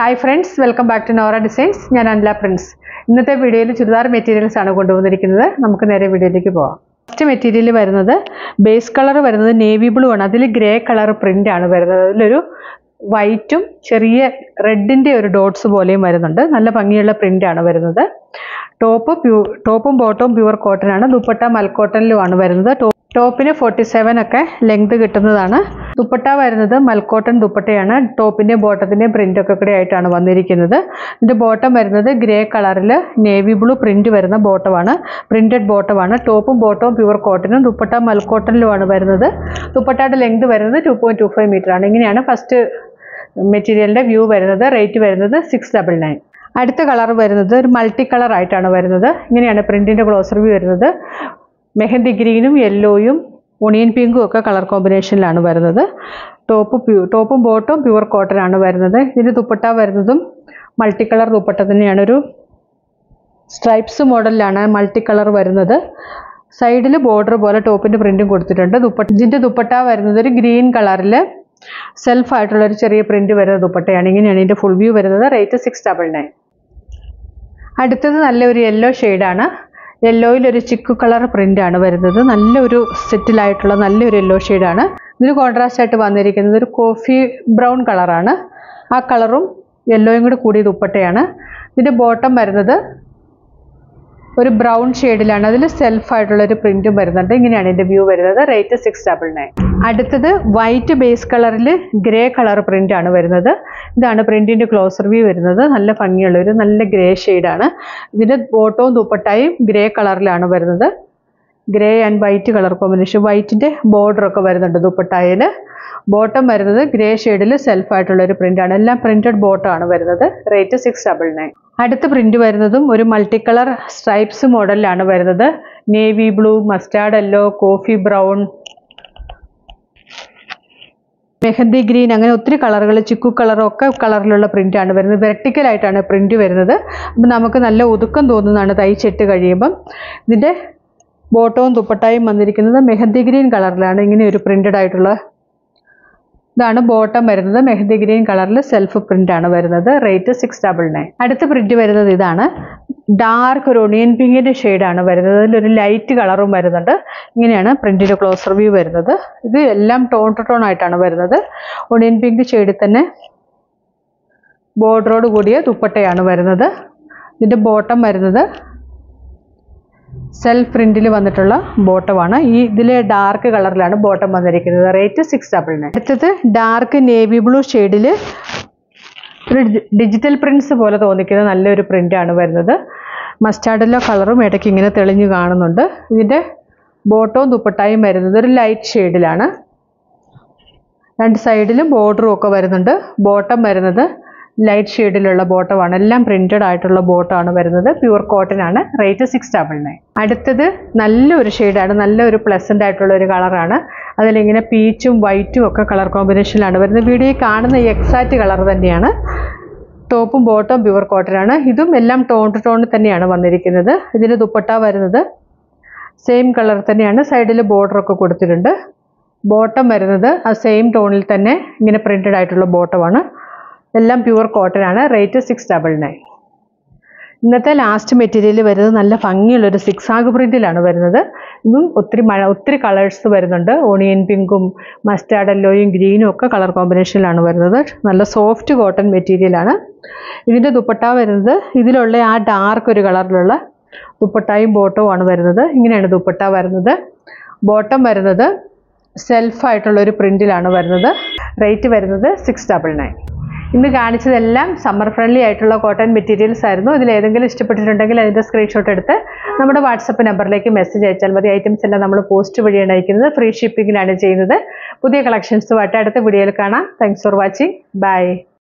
hi friends welcome back to Nora designs ഞാൻ Anila Prince ഇന്നത്തെ വീഡിയോയിൽ ചുരിദാർ മെറ്റീരിയൽസ് ആണ് കൊണ്ടുവന്നിരിക്കുന്നത് നമുക്ക് നേരെ വീഡിയോയിലേക്ക് പോവാം ഫസ്റ്റ് മെറ്റീരിയൽ വരുന്നത് ബേസ് കളർ വരുന്നത് നേവി ബ്ലൂ ആണ് അതിൽ ഗ്രേ കളർ പ്രിന്റ് ആണ് വരുന്നത് അതിലൊരു വൈറ്റും ചെറിയ റെഡിൻ്റെ ഒരു ഡോട്ട്സ് പോലെയും വരുന്നുണ്ട് നല്ല ഭംഗിയുള്ള പ്രിന്റ് ആണ് വരുന്നത് ടോപ്പ് പ്യൂ ടോപ്പും ബോട്ടവും പ്യുവർ കോട്ടൺ ആണ് ദുപ്പട്ട മൽക്കോട്ടണിലുമാണ് വരുന്നത് ടോ- ടോപ്പിന് ഫോർട്ടി സെവൻ ഒക്കെ ലെങ്ത് കിട്ടുന്നതാണ് ദുപ്പട്ട വരുന്നത് മൽക്കോട്ടൺ ദുപ്പട്ടയാണ് ടോപ്പിൻ്റെ ബോട്ടത്തിൻ്റെയും പ്രിൻ്റൊക്കെ കൂടെ ആയിട്ടാണ് വന്നിരിക്കുന്നത് ഇതിൻ്റെ ബോട്ടം വരുന്നത് ഗ്രേ കളറിൽ നേവി ബ്ലൂ പ്രിൻ്റ് വരുന്ന ബോട്ടമാണ് പ്രിൻറ്റഡ് ബോട്ടമാണ് ടോപ്പും ബോട്ടവും പ്യുവർ കോട്ടനും ദുപ്പട്ട മൽക്കോട്ടണിലുമാണ് വരുന്നത് ദുപ്പട്ടയുടെ ലെങ്ത് വരുന്നത് two point two five metre ആണ് ഇങ്ങനെയാണ് ഫസ്റ്റ് മെറ്റീരിയലിൻ്റെ വ്യൂ വരുന്നത് റേറ്റ് വരുന്നത് സിക്സ് ഡബിൾ നയൻ അടുത്ത കളർ വരുന്നത് ഒരു മൾട്ടി കളർ ആയിട്ടാണ് വരുന്നത് ഇങ്ങനെയാണ് പ്രിൻറ്റിൻ്റെ ക്ലോസ് റിവ്യൂ വരുന്നത് മെഹന്തി ഗ്രീനും യെല്ലോയും ഒണിയൻ പിങ്കും ഒക്കെ കളർ കോമ്പിനേഷനിലാണ് വരുന്നത് ടോപ്പ് പ്യൂ ടോപ്പും ബോട്ടും പ്യുവർ കോട്ടൺ ആണ് വരുന്നത് ഇതിന് ദുപ്പട്ട വരുന്നതും മൾട്ടി കളർ ദുപ്പട്ട തന്നെയാണ് ഒരു സ്ട്രൈപ്സ് മോഡലിലാണ് മൾട്ടി കളർ വരുന്നത് സൈഡിൽ ബോർഡർ പോലെ ടോപ്പിൻ്റെ പ്രിൻറ്റും കൊടുത്തിട്ടുണ്ട് ദുപ്പട്ട ഇതിൻ്റെ ദുപ്പട്ട വരുന്നത് ഒരു ഗ്രീൻ കളറിൽ സെൽഫ് ആയിട്ടുള്ള ഒരു ചെറിയ പ്രിൻറ്റ് വരുന്ന ദുപ്പട്ടയാണ് ഇങ്ങനെയാണ് ഇതിൻ്റെ ഫുൾ വ്യൂ വരുന്നത് റേറ്റ് സിക്സ് ഡബിൾ നയൻ അടുത്തത് നല്ലൊരു യെല്ലോ ഷെയ്ഡാണ് യെല്ലോയിൽ ഒരു ചിക്കു കളർ പ്രിൻ്റ് ആണ് വരുന്നത് നല്ലൊരു സെറ്റിലായിട്ടുള്ള നല്ലൊരു യെല്ലോ ഷെയ്ഡാണ് ഇതിന് കോൺട്രാസ്റ്റ് ആയിട്ട് വന്നിരിക്കുന്നത് ഒരു കോഫി ബ്രൗൺ കളറാണ് ആ കളറും യെല്ലോയും കൂടി കൂടിയ ദുപ്പട്ടയാണ് ഇതിൻ്റെ ബോട്ടം വരുന്നത് ഒരു ബ്രൗൺ ഷെയ്ഡിലാണ് അതിൽ സെൽഫ് ആയിട്ടുള്ള ഒരു പ്രിന്റും വരുന്നുണ്ട് ഇങ്ങനെയാണ് ഇതിന്റെ വ്യൂ വരുന്നത് റേറ്റ് സിക്സ് ഡബിൾ നയൻ അടുത്തത് വൈറ്റ് ബേസ് കളറിൽ ഗ്രേ കളർ പ്രിന്റ് ആണ് വരുന്നത് ഇതാണ് പ്രിന്റിന്റെ ക്ലോസർ വ്യൂ വരുന്നത് നല്ല ഭംഗിയുള്ള ഒരു നല്ല ഗ്രേ ഷെയ്ഡാണ് ഇതിന്റെ ബോട്ടവും ദുപ്പട്ടായും ഗ്രേ കളറിലാണ് വരുന്നത് grey and white colour combination വൈറ്റിന്റെ ബോർഡർ ഒക്കെ വരുന്നുണ്ട് ദുപ്പട്ടായിൽ ബോട്ടം വരുന്നത് ഗ്രേ ഷെയ്ഡിൽ സെൽഫ് ആയിട്ടുള്ള ഒരു പ്രിന്റ് ആണ് എല്ലാം പ്രിന്റഡ് ബോട്ടം ആണ് വരുന്നത് റേറ്റ് സിക്സ് ഡബിൾ നയൻ അടുത്ത പ്രിന്റ് വരുന്നതും ഒരു മൾട്ടി കളർ സ്ട്രൈപ്സ് മോഡലിലാണ് വരുന്നത് navy blue mustard yellow coffee brown mehndi green അങ്ങനെ ഒത്തിരി കളറുകൾ ചിക്കു കളറും ഒക്കെ കളറിലുള്ള പ്രിന്റ് ആണ് വരുന്നത് വെർട്ടിക്കൽ ആയിട്ടാണ് പ്രിന്റ് വരുന്നത് അപ്പം നമുക്ക് നല്ല ഒതുക്കം തോന്നുന്നതാണ് തയ്ച്ചിട്ട് കഴിയുമ്പം ഇതിൻ്റെ ബോട്ടവും ദുപ്പട്ടായും വന്നിരിക്കുന്നത് മെഹന്തി ഗ്രീൻ കളറിലാണ് ഇങ്ങനെ ഒരു പ്രിന്റഡ് ആയിട്ടുള്ള ഇതാണ് ബോട്ടം വരുന്നത് മെഹന്തി ഗ്രീൻ കളറിൽ സെൽഫ് പ്രിന്റ് ആണ് വരുന്നത് റേറ്റ് സിക്സ് ഡബിൾ നയൻ അടുത്ത പ്രിന്റ് വരുന്നത് ഇതാണ് ഡാർക്ക് ഒരു ഒണിയൻ പിങ്കിന്റെ ആണ് വരുന്നത് അതിലൊരു ലൈറ്റ് കളറും വരുന്നുണ്ട് ഇങ്ങനെയാണ് പ്രിന്റിന്റെ ക്ലോസർ വ്യൂ വരുന്നത് ഇത് എല്ലാം ടോൺ ടു ടോൺ ആയിട്ടാണ് വരുന്നത് ഒണിയൻ പിങ്ക് ഷെയ്ഡിൽ തന്നെ ബോർഡറോട് കൂടിയ ദുപ്പട്ടയാണ് വരുന്നത് ഇതിന്റെ ബോട്ടം വരുന്നത് സെൽഫ് പ്രിന്റിൽ വന്നിട്ടുള്ള ബോട്ടമാണ് ഈ ഇതിലെ ഡാർക്ക് കളറിലാണ് ബോട്ടം വന്നിരിക്കുന്നത് റേറ്റ് സിക്സ് ഡബിൾ നയൻ അടുത്തത് ഡാർക്ക് നേവി ബ്ലൂ ഷെയ്ഡിൽ ഒരു ഡിജിറ്റൽ പ്രിന്റ്സ് പോലെ തോന്നിക്കുന്ന നല്ലൊരു പ്രിന്റ് ആണ് വരുന്നത് മസ്റ്റാർഡിലെ കളറും ഇടയ്ക്ക് ഇങ്ങനെ തെളിഞ്ഞു കാണുന്നുണ്ട് ഇതിൻ്റെ ബോട്ടവും ദുപ്പട്ടായും വരുന്നത് ഒരു ലൈറ്റ് ഷെയ്ഡിലാണ് രണ്ട് സൈഡിലും ബോർഡറും ഒക്കെ വരുന്നുണ്ട് ബോട്ടം വരുന്നത് ലൈറ്റ് ഷെയ്ഡിലുള്ള ബോട്ടമാണ് എല്ലാം പ്രിന്റഡ് ആയിട്ടുള്ള ബോട്ടമാണ് വരുന്നത് പ്യുവർ കോട്ടൺ ആണ് റേറ്റ് സിക്സ് ഡബിൾ നയൻ അടുത്തത് നല്ലൊരു ഷെയ്ഡാണ് നല്ലൊരു പ്ലസൻ്റ് ആയിട്ടുള്ള ഒരു കളറാണ് അതിലിങ്ങനെ പീച്ചും വൈറ്റും ഒക്കെ കളർ കോമ്പിനേഷനിലാണ് വരുന്നത് വീഡിയോയിൽ കാണുന്ന ഈ എക്സാക്റ്റ് കളർ തന്നെയാണ് ടോപ്പും ബോട്ടവും പ്യുവർ കോട്ടൺ ആണ് ഇതും എല്ലാം ടോൺ ടു ടോൺ തന്നെയാണ് വന്നിരിക്കുന്നത് ഇതിന് ദുപ്പട്ട വരുന്നത് സെയിം കളർ തന്നെയാണ് സൈഡിൽ ബോർഡർ ഒക്കെ കൊടുത്തിട്ടുണ്ട് ബോട്ടം വരുന്നത് ആ സെയിം ടോണിൽ തന്നെ ഇങ്ങനെ പ്രിന്റഡ് ആയിട്ടുള്ള ബോട്ടമാണ് എല്ലാം പ്യുവർ കോട്ടൺ ആണ് റേറ്റ് സിക്സ് ഡബിൾ നയൻ ഇന്നത്തെ ലാസ്റ്റ് മെറ്റീരിയൽ വരുന്നത് നല്ല ഭംഗിയുള്ളൊരു സിക്സ് ആഗ് പ്രിന്റിലാണ് വരുന്നത് ഇതും ഒത്തിരി മഴ ഒത്തിരി കളേഴ്സ് വരുന്നുണ്ട് ഓണിയൻ പിങ്കും മസ്റ്റാർഡ് യെല്ലോയും ഗ്രീനും ഒക്കെ കളർ കോമ്പിനേഷനിലാണ് വരുന്നത് നല്ല സോഫ്റ്റ് കോട്ടൺ മെറ്റീരിയലാണ് ഇതിൻ്റെ ദുപ്പട്ട വരുന്നത് ഇതിലുള്ള ആ ഡാർക്ക് ഒരു കളറിലുള്ള ദുപ്പട്ടായും ബോട്ടവും ആണ് വരുന്നത് ഇങ്ങനെയാണ് ദുപ്പട്ട വരുന്നത് ബോട്ടം വരുന്നത് സെൽഫായിട്ടുള്ള ഒരു പ്രിന്റിലാണ് വരുന്നത് റേറ്റ് വരുന്നത് സിക്സ് ഡബിൾ നയൻ ഇന്ന് കാണിച്ചതെല്ലാം സമ്മർ ഫ്രണ്ട്ലി ആയിട്ടുള്ള കോട്ടൺ മെറ്റീരിയൽസ് ആയിരുന്നു ഇതിൽ ഏതെങ്കിലും ഇഷ്ടപ്പെട്ടിട്ടുണ്ടെങ്കിൽ അതിൻ്റെ സ്ക്രീൻഷോട്ട് എടുത്ത് നമ്മുടെ വാട്സപ്പ് നമ്പറിലേക്ക് മെസ്സേജ് അയച്ചാൽ മതി ഐറ്റംസ് എല്ലാം നമ്മൾ പോസ്റ്റ് വഴിയാണ് അയക്കുന്നത് ഫ്രീ ഷിപ്പിങ്ങിലാണ് ചെയ്യുന്നത് പുതിയ കളക്ഷൻസുമായിട്ട് അടുത്ത വീഡിയോയിൽ കാണാം താങ്ക്സ് ഫോർ വാച്ചിങ് ബൈ